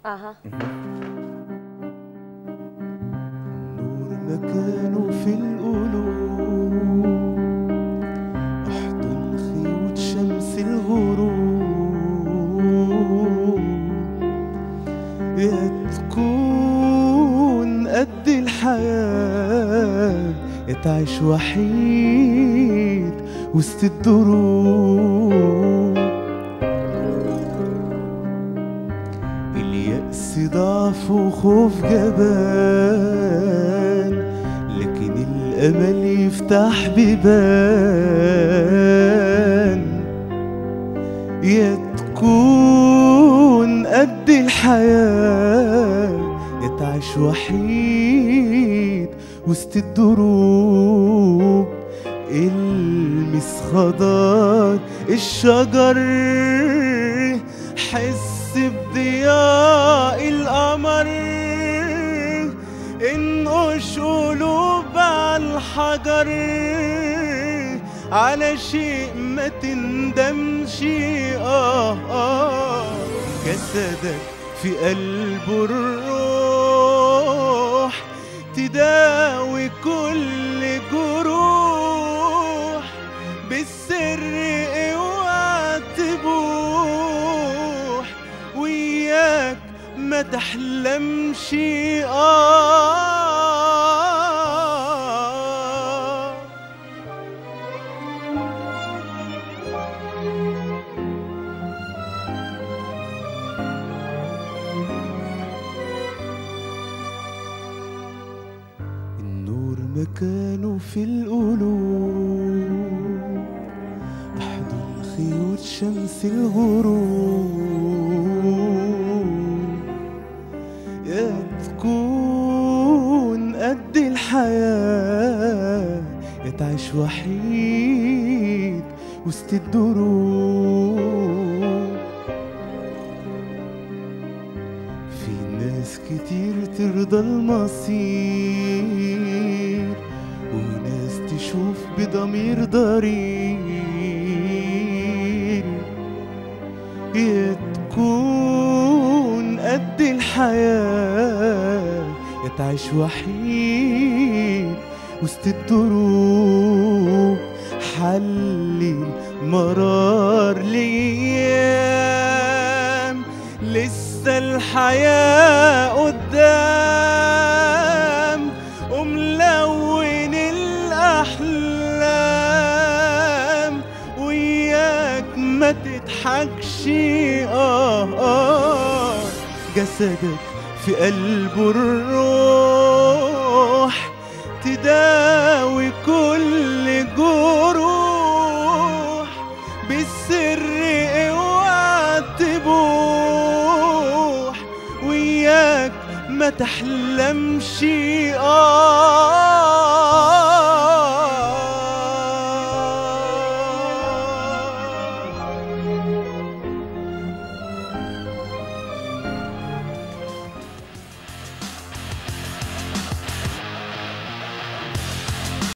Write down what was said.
اها نور مكانه في القلوب احضن خيوط شمس الغروب يا تكون قد الحياة يا تعيش وحيد وسط الدروب اليأس ضعف وخوف جبان لكن الأمل يفتح بيبان يا تكون قد الحياة يا تعيش وحيد وسط الدروب المس خضار الشجر حس بضياء القمر انقش قلوب على الحجر على شيء ما تندمش آه آه جسدك في قلبه الروح تداوي كل جروح بالسر اوعى تبوح وياك ما تحلمش آه النور مكانه في القلوب أحضن خيوط شمس الغروب يا تكون قد الحياة يا تعيش وحيد وسط الدروب في ناس كتير ترضى المصير وناس تشوف بضمير ضرير يا تكون قد الحياة يا تعيش وحيد وسط الدروب حلل مرار ليام لسه الحياة قدام وملون الأحلام وياك ما تضحكش آه آه جسدك في قلبه الروح تداوي كل جروح بالسر اوعى تبوح وياك ما تحلمش آه